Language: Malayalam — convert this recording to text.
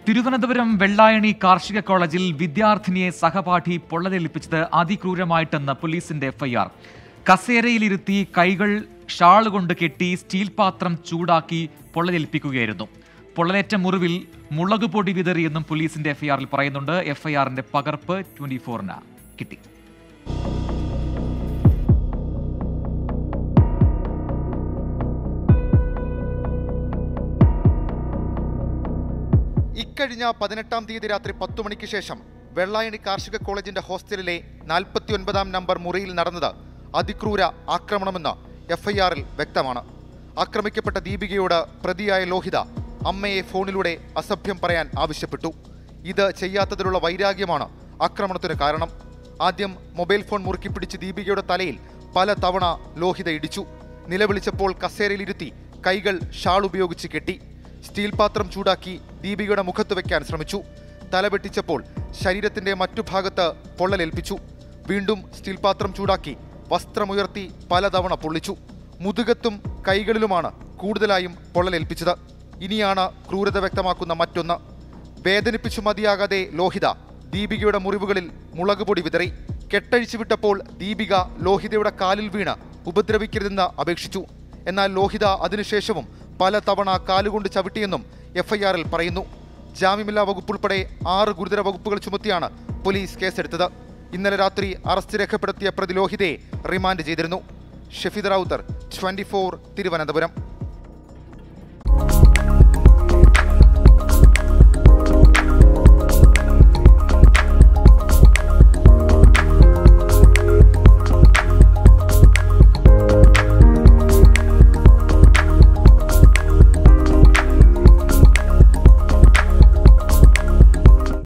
തിരുവനന്തപുരം വെള്ളായണി കാർഷിക കോളേജിൽ വിദ്യാർത്ഥിനിയെ സഹപാഠി പൊള്ളലേൽപ്പിച്ചത് അതിക്രൂരമായിട്ടെന്ന് പോലീസിന്റെ എഫ്ഐആർ കസേരയിലിരുത്തി കൈകൾ ഷാൾ കൊണ്ട് കെട്ടി സ്റ്റീൽ പാത്രം ചൂടാക്കി പൊള്ളലേൽപ്പിക്കുകയായിരുന്നു പൊള്ളലേറ്റ മുറിവിൽ മുളക് പൊടി വിതറിയെന്നും പോലീസിന്റെ എഫ്ഐആറിൽ പറയുന്നുണ്ട് എഫ്ഐആറിന്റെ പകർപ്പ് ട്വന്റി ഫോറിന് കിട്ടി ഇക്കഴിഞ്ഞ പതിനെട്ടാം തീയതി രാത്രി പത്തു മണിക്ക് ശേഷം വെള്ളായണി കാർഷിക കോളേജിന്റെ ഹോസ്റ്റലിലെ നാൽപ്പത്തി ഒൻപതാം നമ്പർ മുറിയിൽ നടന്നത് അതിക്രൂര ആക്രമണമെന്ന് എഫ്ഐആറിൽ വ്യക്തമാണ് ആക്രമിക്കപ്പെട്ട ദീപികയോട് പ്രതിയായ ലോഹിത അമ്മയെ ഫോണിലൂടെ അസഭ്യം പറയാൻ ആവശ്യപ്പെട്ടു ഇത് ചെയ്യാത്തതിലുള്ള വൈരാഗ്യമാണ് ആക്രമണത്തിന് കാരണം ആദ്യം മൊബൈൽ ഫോൺ മുറുക്കി പിടിച്ച് ദീപികയുടെ തലയിൽ പല തവണ ലോഹിത ഇടിച്ചു നിലവിളിച്ചപ്പോൾ കസേരയിലിരുത്തി കൈകൾ ഷാൾ ഉപയോഗിച്ച് കെട്ടി സ്റ്റീൽ പാത്രം ചൂടാക്കി ദീപികയുടെ മുഖത്ത് വെക്കാൻ ശ്രമിച്ചു തല വെട്ടിച്ചപ്പോൾ ശരീരത്തിന്റെ മറ്റു ഭാഗത്ത് പൊള്ളലേൽപ്പിച്ചു വീണ്ടും സ്റ്റീൽ പാത്രം ചൂടാക്കി വസ്ത്രമുയർത്തി പലതവണ പൊള്ളിച്ചു മുതുകത്തും കൈകളിലുമാണ് കൂടുതലായും പൊള്ളലേൽപ്പിച്ചത് ഇനിയാണ് ക്രൂരത വ്യക്തമാക്കുന്ന മറ്റൊന്ന് വേദനിപ്പിച്ചു മതിയാകാതെ ലോഹിത ദീപികയുടെ മുറിവുകളിൽ മുളക് പൊടി വിതറി കെട്ടഴിച്ചു വിട്ടപ്പോൾ ദീപിക ലോഹിതയുടെ കാലിൽ വീണ് ഉപദ്രവിക്കരുതെന്ന് അപേക്ഷിച്ചു എന്നാൽ ലോഹിത അതിനുശേഷവും പല തവണ കാലുകൊണ്ട് ചവിട്ടിയെന്നും എഫ്ഐആറിൽ പറയുന്നു ജാമ്യമില്ലാ വകുപ്പുൾപ്പെടെ ആറ് ഗുരുതര വകുപ്പുകൾ ചുമത്തിയാണ് പോലീസ് കേസെടുത്തത് ഇന്നലെ രാത്രി അറസ്റ്റ് രേഖപ്പെടുത്തിയ പ്രതി ലോഹിതയെ റിമാൻഡ് ചെയ്തിരുന്നു ഷഫീദ് റാവുത്തർ ട്വന്റി തിരുവനന്തപുരം